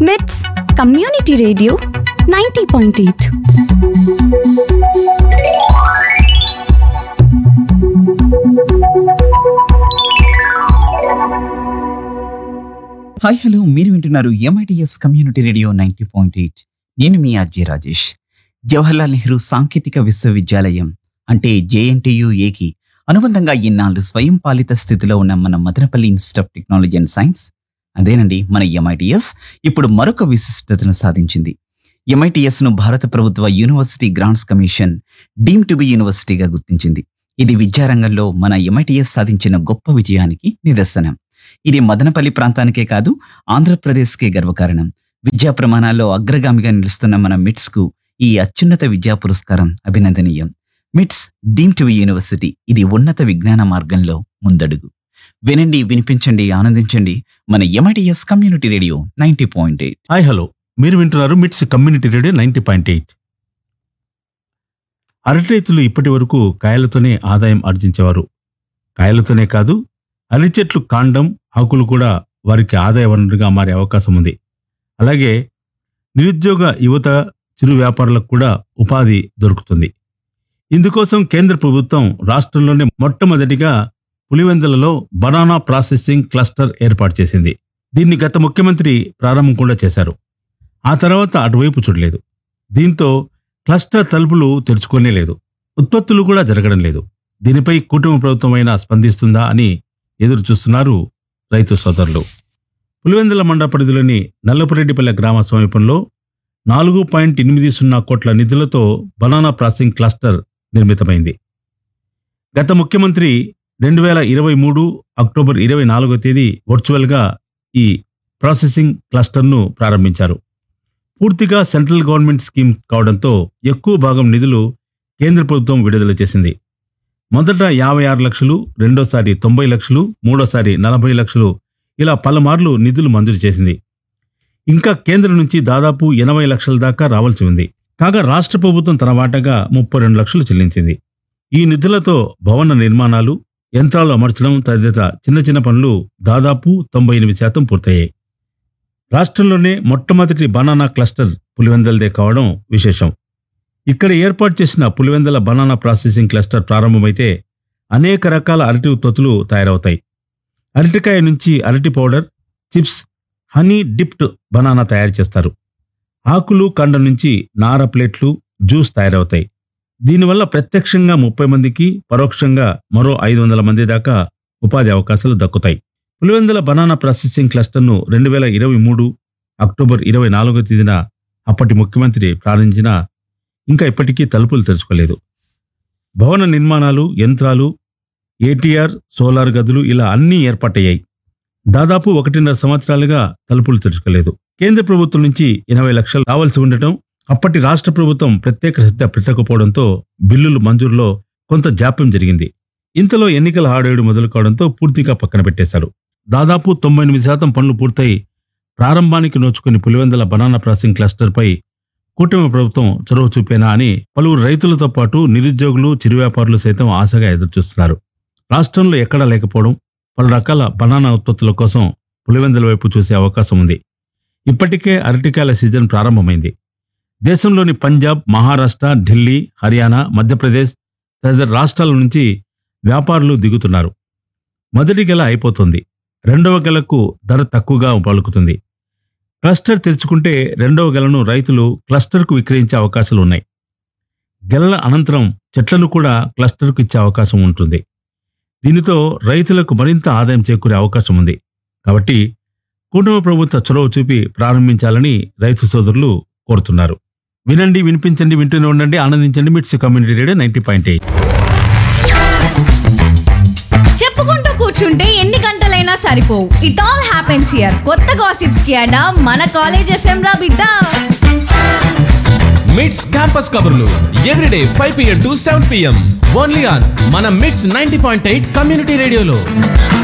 with community radio ninety point eight hi hello మీరు వింటున్నారు MITS community radio ninety point eight నేను మీ అజయ్ రాజేష్ జవహర్లాల్ నెహ్రూ సాంకేతిక విశ్వవిద్యాలయం అంటే జేఎన్టీయు ఏకి అనుబంధంగా ఇన్నాళ్ళు స్వయం పాలిత స్థితిలో ఉన్న మన Madanapalle institute of technology and science అదేనండి మన ఎంఐటిఎస్ ఇప్పుడు మరొక విశిష్టతను సాధించింది ఎంఐటిఎస్ ను భారత ప్రభుత్వ university grants commission deem to be యూనివర్సిటీగా గుర్తించింది ఇది విద్యారంగంలో మన ఎంఐటిఎస్ సాధించిన గొప్ప విజయానికి నిదర్శనం ఇది మదనపల్లి ప్రాంతానికే కాదు ఆంధ్రప్రదేశ్కే గర్వకారణం విద్యా ప్రమాణాల్లో అగ్రగామిగా నిలుస్తున్న మన మిట్స్ కు ఈ అత్యున్నత విద్యా పురస్కారం అభినందనీయం మిట్స్ డీమ్ టు యూనివర్సిటీ ఇది ఉన్నత విజ్ఞాన మార్గంలో ముందడుగు వినండి వినిపించండి ఆనందించండి మన MITS community radio ninety point eight hi hello మీరు వింటున్నారు MITS community radio ninety point eight అరటి రైతులు ఇప్పటి వరకు కాయలతోనే ఆదాయం ఆర్జించేవారు కాయలతోనే కాదు అరటి చెట్లు కాండం ఆకులు కూడా వారికి ఆదాయ వనరుగా మారే అవకాశం ఉంది అలాగే నిరుద్యోగ యువత చిరు వ్యాపారులకు కూడా ఉపాధి దొరుకుతుంది ఇందుకోసం కేంద్ర ప్రభుత్వం రాష్ట్రంలోనే మొట్టమొదటిగా పులివెందులలో బనానా ప్రాసెసింగ్ క్లస్టర్ ఏర్పాటు చేసింది దీన్ని గత ముఖ్యమంత్రి ప్రారంభం కూడా చేశారు ఆ తర్వాత అటువైపు చూడలేదు దీంతో క్లస్టర్ తలుపులు తెరుచుకోనే లేదు ఉత్పత్తులు కూడా జరగడం లేదు దీనిపై కుటుంబ ప్రభుత్వం అయినా స్పందిస్తుందా అని ఎదురు చూస్తున్నారు రైతు సోదరులు పులివెందుల మండ పరిధిలోని నల్లపురెడ్డిపల్లె గ్రామ సమీపంలో నాలుగు పాయింట్ ఎనిమిది సున్నా కోట్ల నిధులతో బనానా ప్రాసెసింగ్ క్లస్టర్ నిర్మితమైంది గత ముఖ్యమంత్రి రెండు వేల ఇరవై మూడు అక్టోబర్ ఇరవై నాలుగో తేదీ వర్చువల్గా ఈ ప్రాసెసింగ్ క్లస్టర్ను ప్రారంభించారు పూర్తిగా సెంట్రల్ గవర్నమెంట్ స్కీమ్ కావడంతో ఎక్కువ భాగం నిధులు కేంద్ర ప్రభుత్వం విడుదల చేసింది మొదట యాభై ఆరు లక్షలు రెండోసారి తొంభై లక్షలు మూడోసారి నలభై లక్షలు ఇలా పలుమార్లు నిధులు మంజూరు చేసింది ఇంకా కేంద్రం నుంచి దాదాపు ఎనభై లక్షల దాకా రావాల్సి ఉంది కాగా రాష్ట్ర ప్రభుత్వం తన వాటాగా ముప్పై రెండు లక్షలు చెల్లించింది ఈ నిధులతో భవన నిర్మాణాలు యంత్రాలు అమర్చడం తదితర చిన్న చిన్న పనులు దాదాపు తొంభై ఎనిమిది శాతం పూర్తయ్యాయి రాష్ట్రంలోనే మొట్టమొదటి బనానా క్లస్టర్ పులివెందలదే కావడం విశేషం ఇక్కడ ఏర్పాటు చేసిన పులివెందల బనానా ప్రాసెసింగ్ క్లస్టర్ ప్రారంభమైతే అనేక రకాల అరటి ఉత్పత్తులు తయారవుతాయి అరటికాయ నుంచి అరటి powder chips honey dipped banana తయారు చేస్తారు ఆకులు కండ నుంచి నార ప్లేట్లు జ్యూస్ తయారవుతాయి దీనివల్ల ప్రత్యక్షంగా ముప్పై మందికి పరోక్షంగా మరో ఐదు వందల మంది దాకా ఉపాధి అవకాశాలు దక్కుతాయి పులివెందుల బనానా ప్రాసెసింగ్ క్లస్టర్ను రెండు వేల ఇరవై మూడు అక్టోబర్ ఇరవై నాలుగో తేదీన అప్పటి ముఖ్యమంత్రి ప్రారంభించిన ఇంకా ఇప్పటికీ తలుపులు తెరుచుకోలేదు భవన నిర్మాణాలు యంత్రాలు ఏటీఆర్ సోలార్ గదులు ఇలా అన్నీ ఏర్పాటయ్యాయి దాదాపు ఒకటిన్నర సంవత్సరాలుగా తలుపులు తెరుచుకోలేదు కేంద్ర ప్రభుత్వం నుంచి ఎనభై లక్షలు రావాల్సి ఉండటం అప్పటి రాష్ట్ర ప్రభుత్వం ప్రత్యేక శ్రద్ధ పెట్టకపోవడంతో బిల్లులు మంజూరులో కొంత జాప్యం జరిగింది ఇంతలో ఎన్నికల హాడేడు మొదలు కావడంతో పూర్తిగా పక్కన పెట్టేశారు దాదాపు తొంభై ఎనిమిది శాతం పనులు పూర్తయి ప్రారంభానికి నోచుకుని పులివెందుల బనానా ప్రాసెసింగ్ క్లస్టర్పై కూటమి ప్రభుత్వం చొరవ చూపేనా అని పలువురు రైతులతో పాటు నిరుద్యోగులు చిరు వ్యాపారులు సైతం ఆశగా ఎదురుచూస్తున్నారు రాష్ట్రంలో ఎక్కడా లేకపోవడం పలు రకాల బనానా ఉత్పత్తుల కోసం పులివెందుల వైపు చూసే అవకాశం ఉంది ఇప్పటికే అరటికాయల సీజన్ ప్రారంభమైంది దేశంలోని పంజాబ్ మహారాష్ట్ర ఢిల్లీ హర్యానా మధ్యప్రదేశ్ తదితర రాష్ట్రాల నుంచి వ్యాపారులు దిగుతున్నారు మొదటి గెల అయిపోతుంది రెండవ గెలకు ధర తక్కువగా పలుకుతుంది క్లస్టర్ తెరుచుకుంటే రెండవ గెలను రైతులు క్లస్టర్కు విక్రయించే అవకాశాలు ఉన్నాయి గెలల అనంతరం చెట్లను కూడా క్లస్టర్కు ఇచ్చే అవకాశం ఉంటుంది దీనితో రైతులకు మరింత ఆదాయం చేకూరే అవకాశం ఉంది కాబట్టి కుటుంబ ప్రభుత్వ చొరవ చూపి ప్రారంభించాలని రైతు సోదరులు కోరుతున్నారు వినండి వినిపించండి వింటూనే ఉండండి ఆనందించండి MITS community radio ninety point eight చెప్పుకుంటూ కూర్చుంటే ఎన్ని గంటలైనా సరిపోవు ఇట్ ఆల్ హ్యాపెన్స్ హియర్ కొత్త గాసిప్స్ కి అడా మన కాలేజ్ ఎఫ్ఎం రా బిడ్డ మిడ్స్ క్యాంపస్ కబుర్లు everyday five PM to seven PM only on మన MITS ninety point eight community రేడియోలో